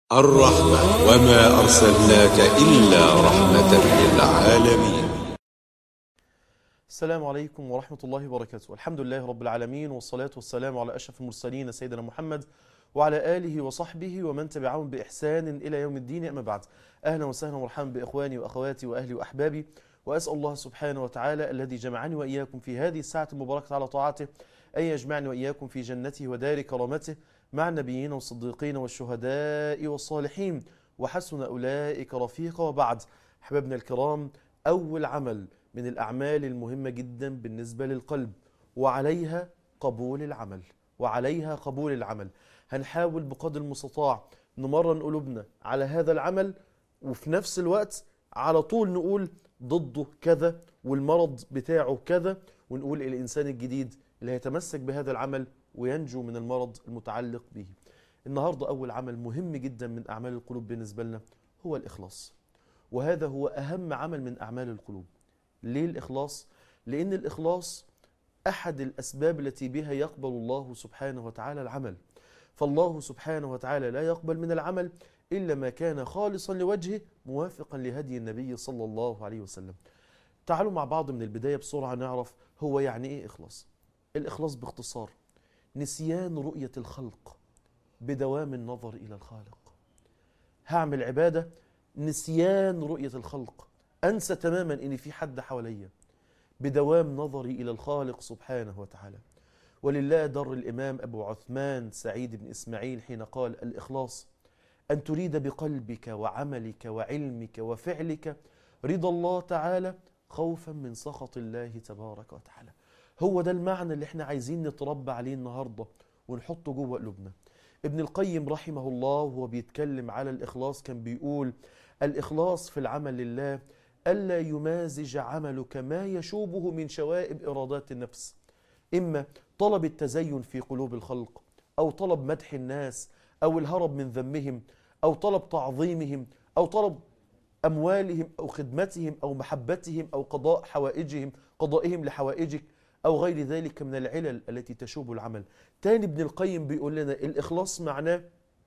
الرحمة وما أرسلناك إلا رحمة للعالمين السلام عليكم ورحمة الله وبركاته الحمد لله رب العالمين والصلاة والسلام على أشرف المرسلين سيدنا محمد وعلى آله وصحبه ومن تبعهم بإحسان إلى يوم الدين أما بعد أهلا وسهلا ومرحبا بإخواني وأخواتي وأهلي وأحبابي وأسأل الله سبحانه وتعالى الذي جمعني وإياكم في هذه الساعة المباركة على طاعته أن يجمعني وإياكم في جنته ودار كرامته مع النبيين والصديقين والشهداء والصالحين وحسن أولئك رفيقا وبعد أحبابنا الكرام أول عمل من الأعمال المهمة جدا بالنسبة للقلب وعليها قبول العمل وعليها قبول العمل هنحاول بقدر المستطاع نمرن قلوبنا على هذا العمل وفي نفس الوقت على طول نقول ضده كذا والمرض بتاعه كذا ونقول الإنسان الجديد اللي هيتمسك بهذا العمل وينجو من المرض المتعلق به النهاردة أول عمل مهم جدا من أعمال القلوب بالنسبة لنا هو الإخلاص وهذا هو أهم عمل من أعمال القلوب ليه الإخلاص؟ لأن الإخلاص أحد الأسباب التي بها يقبل الله سبحانه وتعالى العمل فالله سبحانه وتعالى لا يقبل من العمل إلا ما كان خالصا لوجهه موافقا لهدي النبي صلى الله عليه وسلم تعالوا مع بعض من البداية بسرعة نعرف هو يعني إيه إخلاص الإخلاص باختصار نسيان رؤية الخلق بدوام النظر إلى الخالق هعمل عبادة نسيان رؤية الخلق أنسى تماما إن في حد حواليا بدوام نظري إلى الخالق سبحانه وتعالى ولله در الإمام أبو عثمان سعيد بن إسماعيل حين قال الإخلاص أن تريد بقلبك وعملك وعلمك وفعلك رضا الله تعالى خوفا من سخط الله تبارك وتعالى هو ده المعنى اللي احنا عايزين نتربى عليه النهاردة ونحطه جوه قلوبنا ابن القيم رحمه الله وهو بيتكلم على الإخلاص كان بيقول الإخلاص في العمل لله ألا يمازج عملك ما يشوبه من شوائب إرادات النفس إما طلب التزين في قلوب الخلق أو طلب مدح الناس أو الهرب من ذمهم أو طلب تعظيمهم أو طلب أموالهم أو خدمتهم أو محبتهم أو قضاء حوائجهم قضائهم لحوائجك أو غير ذلك من العلل التي تشوب العمل تاني ابن القيم بيقول لنا الإخلاص معناه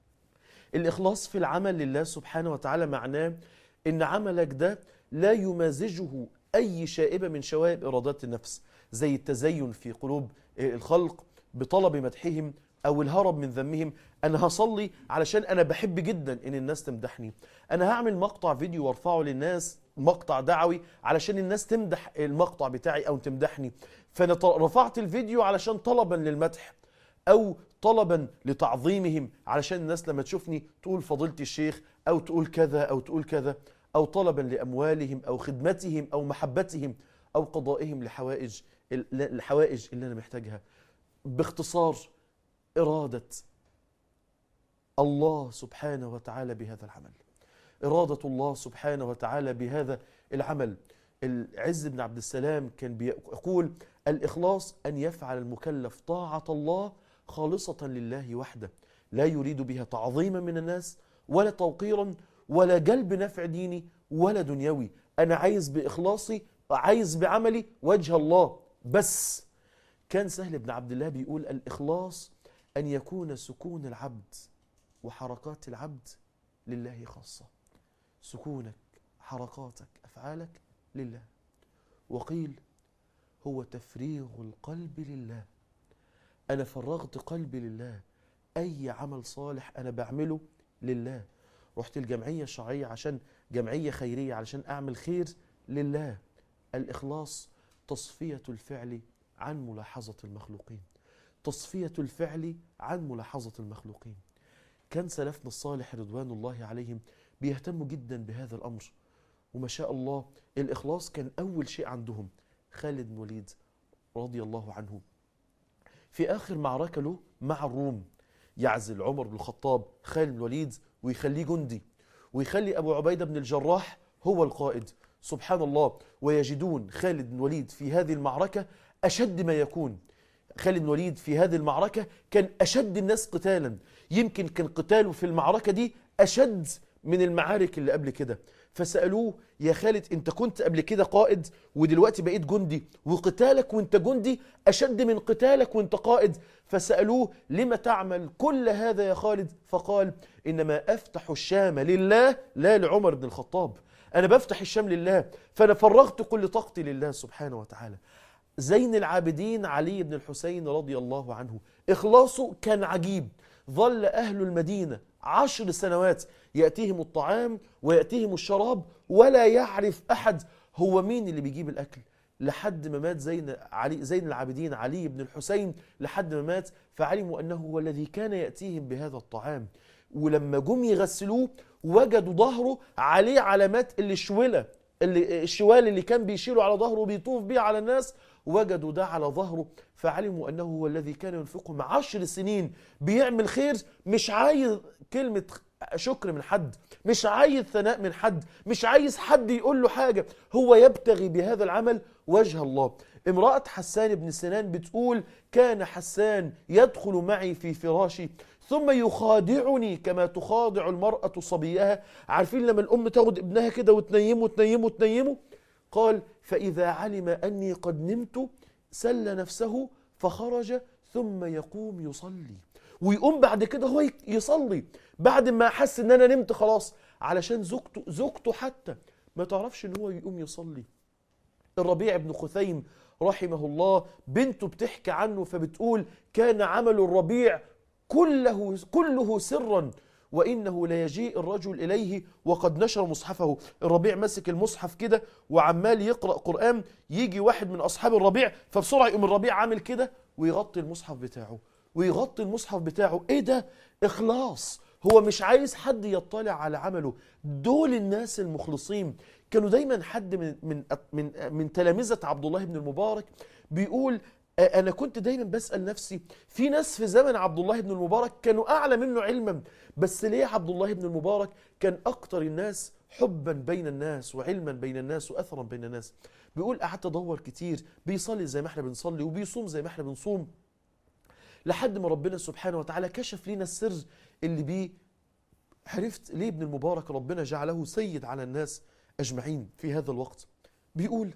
الإخلاص في العمل لله سبحانه وتعالى معناه إن عملك ده لا يمازجه أي شائبة من شوائب إرادات النفس زي التزين في قلوب الخلق بطلب مدحهم أو الهرب من ذمهم أنا هصلي علشان أنا بحب جدا إن الناس تمدحني أنا هعمل مقطع فيديو وارفعه للناس مقطع دعوي علشان الناس تمدح المقطع بتاعي أو تمدحني فأنا رفعت الفيديو علشان طلبا للمدح أو طلبا لتعظيمهم علشان الناس لما تشوفني تقول فضيلة الشيخ أو تقول كذا أو تقول كذا أو طلبا لأموالهم أو خدمتهم أو محبتهم أو قضائهم لحوائج الحوائج اللي أنا محتاجها باختصار إرادة الله سبحانه وتعالى بهذا العمل إرادة الله سبحانه وتعالى بهذا العمل العز بن عبد السلام كان بيقول الإخلاص أن يفعل المكلف طاعة الله خالصة لله وحده لا يريد بها تعظيما من الناس ولا توقيرا ولا جلب نفع ديني ولا دنيوي أنا عايز بإخلاصي عايز بعملي وجه الله بس كان سهل بن عبد الله بيقول الإخلاص أن يكون سكون العبد وحركات العبد لله خاصة سكونك حركاتك أفعالك لله وقيل هو تفريغ القلب لله أنا فرغت قلبي لله أي عمل صالح أنا بعمله لله رحت الجمعية الشرعية عشان جمعية خيرية علشان أعمل خير لله الإخلاص تصفية الفعل عن ملاحظة المخلوقين تصفية الفعل عن ملاحظة المخلوقين كان سلفنا الصالح رضوان الله عليهم بيهتموا جدا بهذا الأمر وما شاء الله الإخلاص كان أول شيء عندهم خالد بن وليد رضي الله عنه في آخر معركة له مع الروم يعزل عمر بن الخطاب خالد بن الوليد ويخليه جندي ويخلي أبو عبيدة بن الجراح هو القائد سبحان الله ويجدون خالد بن الوليد في هذه المعركة أشد ما يكون خالد بن الوليد في هذه المعركة كان أشد الناس قتالا يمكن كان قتاله في المعركة دي أشد من المعارك اللي قبل كده فسألوه يا خالد انت كنت قبل كده قائد ودلوقتي بقيت جندي وقتالك وانت جندي أشد من قتالك وانت قائد فسألوه لم تعمل كل هذا يا خالد فقال إنما أفتح الشام لله لا لعمر بن الخطاب أنا بفتح الشام لله فأنا فرغت كل طاقتي لله سبحانه وتعالى زين العابدين علي بن الحسين رضي الله عنه إخلاصه كان عجيب ظل أهل المدينة عشر سنوات يأتيهم الطعام ويأتيهم الشراب ولا يعرف أحد هو مين اللي بيجيب الأكل لحد ما مات زين علي زين العابدين علي بن الحسين لحد ما مات فعلموا أنه هو الذي كان يأتيهم بهذا الطعام ولما جم يغسلوه وجدوا ظهره عليه علامات الشولة اللي الشوال اللي كان بيشيله على ظهره وبيطوف بيه على الناس وجدوا ده على ظهره فعلموا أنه هو الذي كان ينفقهم عشر سنين بيعمل خير مش عايز كلمة شكر من حد مش عايز ثناء من حد مش عايز حد يقول له حاجة هو يبتغي بهذا العمل وجه الله امرأة حسان بن سنان بتقول كان حسان يدخل معي في فراشي ثم يخادعني كما تخادع المرأة صبيها عارفين لما الأم تاخد ابنها كده وتنيمه وتنيمه وتنيمه قال فإذا علم أني قد نمت سل نفسه فخرج ثم يقوم يصلي ويقوم بعد كده هو يصلي بعد ما حس ان انا نمت خلاص علشان زوجته زوجته حتى ما تعرفش ان هو يقوم يصلي الربيع بن خثيم رحمه الله بنته بتحكي عنه فبتقول كان عمل الربيع كله كله سرا وانه ليجيء الرجل اليه وقد نشر مصحفه الربيع ماسك المصحف كده وعمال يقرا قران يجي واحد من اصحاب الربيع فبسرعه يقوم الربيع عامل كده ويغطي المصحف بتاعه ويغطي المصحف بتاعه ايه ده اخلاص هو مش عايز حد يطلع على عمله دول الناس المخلصين كانوا دايما حد من من من من تلامذه عبد الله بن المبارك بيقول انا كنت دايما بسال نفسي في ناس في زمن عبد الله بن المبارك كانوا اعلى منه علما بس ليه عبد الله بن المبارك كان اكتر الناس حبا بين الناس وعلما بين الناس واثرا بين الناس بيقول قعدت ادور كتير بيصلي زي ما احنا بنصلي وبيصوم زي ما احنا بنصوم لحد ما ربنا سبحانه وتعالى كشف لنا السر اللي بيه عرفت ليه ابن المبارك ربنا جعله سيد على الناس اجمعين في هذا الوقت بيقول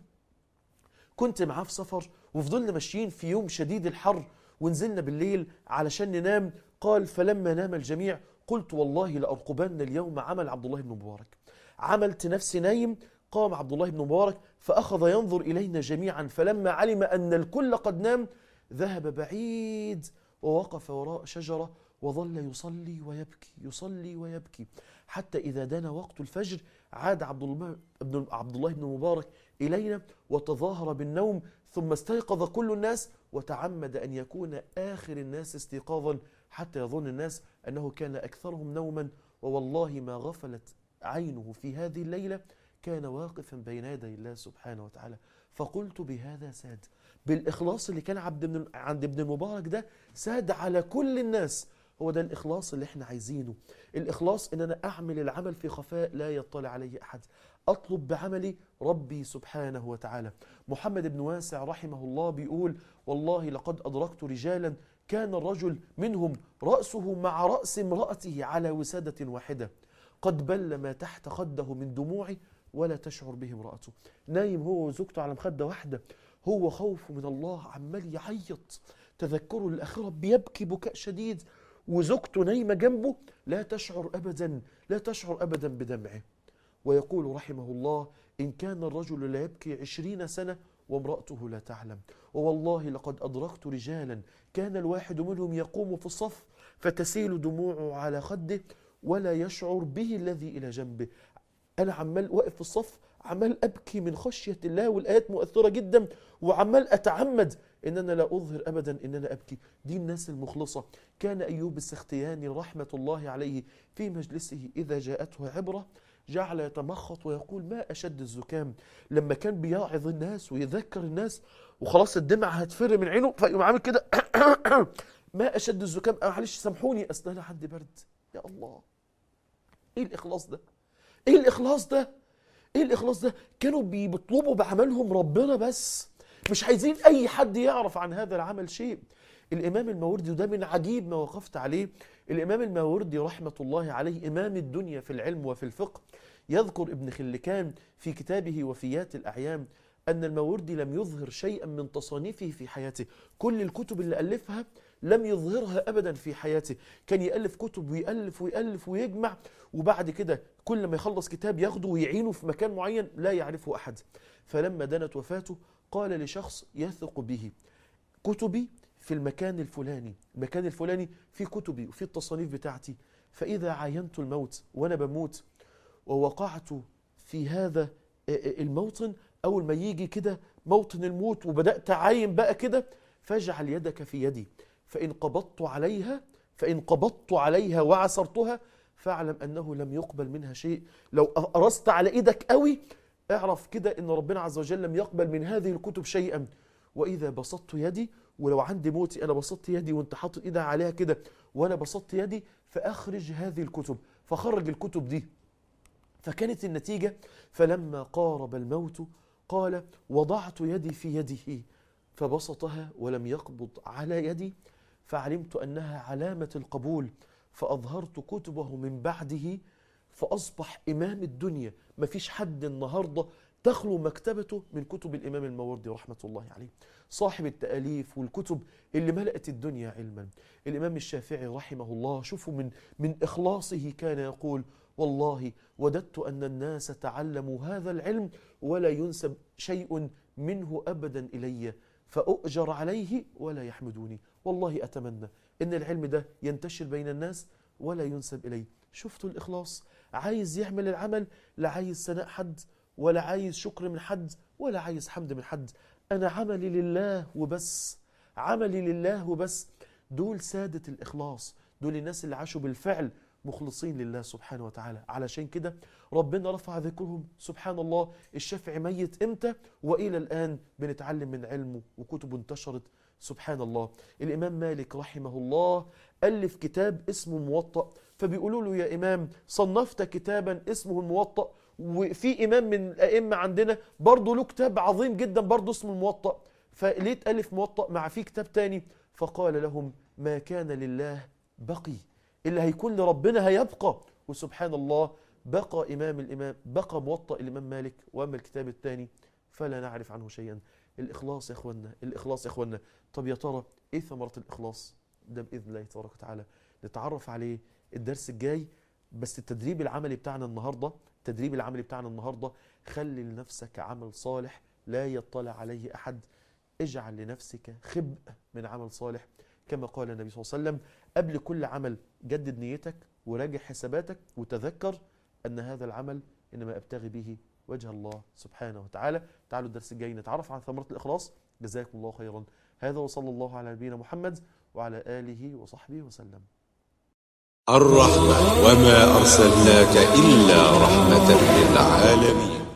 كنت معاه في سفر وفضلنا ماشيين في يوم شديد الحر ونزلنا بالليل علشان ننام قال فلما نام الجميع قلت والله لأرقبن اليوم عمل عبد الله بن مبارك عملت نفسي نايم قام عبد الله بن مبارك فأخذ ينظر إلينا جميعا فلما علم أن الكل قد نام ذهب بعيد ووقف وراء شجرة وظل يصلي ويبكي يصلي ويبكي حتى إذا دان وقت الفجر عاد عبد الله بن عبد الله بن مبارك إلينا وتظاهر بالنوم ثم استيقظ كل الناس وتعمد أن يكون آخر الناس استيقاظا حتى يظن الناس أنه كان أكثرهم نوما ووالله ما غفلت عينه في هذه الليلة كان واقفا بين يدي الله سبحانه وتعالى فقلت بهذا ساد بالإخلاص اللي كان عبد من عند ابن المبارك ده ساد على كل الناس هو ده الإخلاص اللي احنا عايزينه الإخلاص إن أنا أعمل العمل في خفاء لا يطلع عليه أحد أطلب بعملي ربي سبحانه وتعالى محمد بن واسع رحمه الله بيقول والله لقد أدركت رجالا كان الرجل منهم رأسه مع رأس امرأته على وسادة واحدة قد بل ما تحت خده من دموع ولا تشعر به امرأته نايم هو وزوجته على مخدة واحدة هو خوفه من الله عمال يعيط تذكره الآخرة بيبكي بكاء شديد وزوجته نايمة جنبه لا تشعر أبدا لا تشعر أبدا بدمعه ويقول رحمه الله إن كان الرجل لا يبكي عشرين سنة وامرأته لا تعلم ووالله لقد أدركت رجالا كان الواحد منهم يقوم في الصف فتسيل دموعه على خده ولا يشعر به الذي إلى جنبه أنا عمال واقف في الصف عمال أبكي من خشية الله والآيات مؤثرة جدا وعمال أتعمد إن أنا لا أظهر أبدا إن أنا أبكي دي الناس المخلصة كان أيوب السختياني رحمة الله عليه في مجلسه إذا جاءته عبرة جعل يتمخط ويقول ما أشد الزكام لما كان بيعظ الناس ويذكر الناس وخلاص الدمع هتفر من عينه فيقوم عامل كده ما أشد الزكام معلش سامحوني أصل أنا عندي برد يا الله إيه الإخلاص ده إيه الإخلاص ده إيه الإخلاص ده كانوا بيطلبوا بعملهم ربنا بس مش عايزين أي حد يعرف عن هذا العمل شيء الإمام الماوردي وده من عجيب ما وقفت عليه الإمام الماوردي رحمة الله عليه إمام الدنيا في العلم وفي الفقه يذكر ابن خلكان في كتابه وفيات الأعيان أن الماوردي لم يظهر شيئا من تصانيفه في حياته كل الكتب اللي ألفها لم يظهرها أبدا في حياته كان يألف كتب ويألف ويألف ويجمع وبعد كده كل ما يخلص كتاب ياخده ويعينه في مكان معين لا يعرفه أحد فلما دنت وفاته قال لشخص يثق به كتبي في المكان الفلاني المكان الفلاني في كتبي وفي التصانيف بتاعتي فإذا عاينت الموت وأنا بموت ووقعت في هذا الموطن أول ما يجي كده موطن الموت وبدأت أعاين بقى كده فاجعل يدك في يدي فإن قبضت عليها فإن قبضت عليها وعسرتها فاعلم أنه لم يقبل منها شيء لو أرست على إيدك قوي اعرف كده أن ربنا عز وجل لم يقبل من هذه الكتب شيئا وإذا بسطت يدي ولو عندي موتي أنا بسطت يدي وانت حاطط إيدها عليها كده وأنا بسطت يدي فأخرج هذه الكتب فخرج الكتب دي فكانت النتيجة فلما قارب الموت قال وضعت يدي في يده فبسطها ولم يقبض على يدي فعلمت أنها علامة القبول فأظهرت كتبه من بعده فأصبح إمام الدنيا ما فيش حد النهاردة تخلو مكتبته من كتب الإمام الماوردي رحمة الله عليه صاحب التأليف والكتب اللي ملأت الدنيا علما الإمام الشافعي رحمه الله شوفوا من, من إخلاصه كان يقول والله وددت أن الناس تعلموا هذا العلم ولا ينسب شيء منه أبدا إلي فأؤجر عليه ولا يحمدوني والله أتمنى أن العلم ده ينتشر بين الناس ولا ينسب إلي شفتوا الإخلاص عايز يعمل العمل لا عايز ثناء حد ولا عايز شكر من حد ولا عايز حمد من حد أنا عملي لله وبس عملي لله وبس دول سادة الإخلاص دول الناس اللي عاشوا بالفعل مخلصين لله سبحانه وتعالى علشان كده ربنا رفع ذكرهم سبحان الله الشافعي ميت امتى وإلى الآن بنتعلم من علمه وكتبه انتشرت سبحان الله الإمام مالك رحمه الله ألف كتاب اسمه موطأ فبيقولوا له يا إمام صنفت كتابا اسمه الموطأ وفي إمام من الأئمة عندنا برضه له كتاب عظيم جدا برضه اسمه الموطأ فليه تألف موطأ مع في كتاب تاني فقال لهم ما كان لله بقي اللي هيكون لربنا هيبقى وسبحان الله بقى إمام الإمام بقى موطأ الإمام مالك وأما الكتاب الثاني فلا نعرف عنه شيئا الإخلاص يا إخوانا الإخلاص يا إخوانا طب يا ترى إيه ثمرة الإخلاص ده بإذن الله تبارك وتعالى نتعرف عليه الدرس الجاي بس التدريب العملي بتاعنا النهاردة التدريب العملي بتاعنا النهاردة خلي لنفسك عمل صالح لا يطلع عليه أحد اجعل لنفسك خبء من عمل صالح كما قال النبي صلى الله عليه وسلم قبل كل عمل جدد نيتك وراجع حساباتك وتذكر أن هذا العمل إنما أبتغي به وجه الله سبحانه وتعالى تعالوا الدرس الجاي نتعرف عن ثمرة الإخلاص جزاكم الله خيرا هذا وصلى الله على نبينا محمد وعلى آله وصحبه وسلم الرحمة وما أرسلناك إلا رحمة للعالمين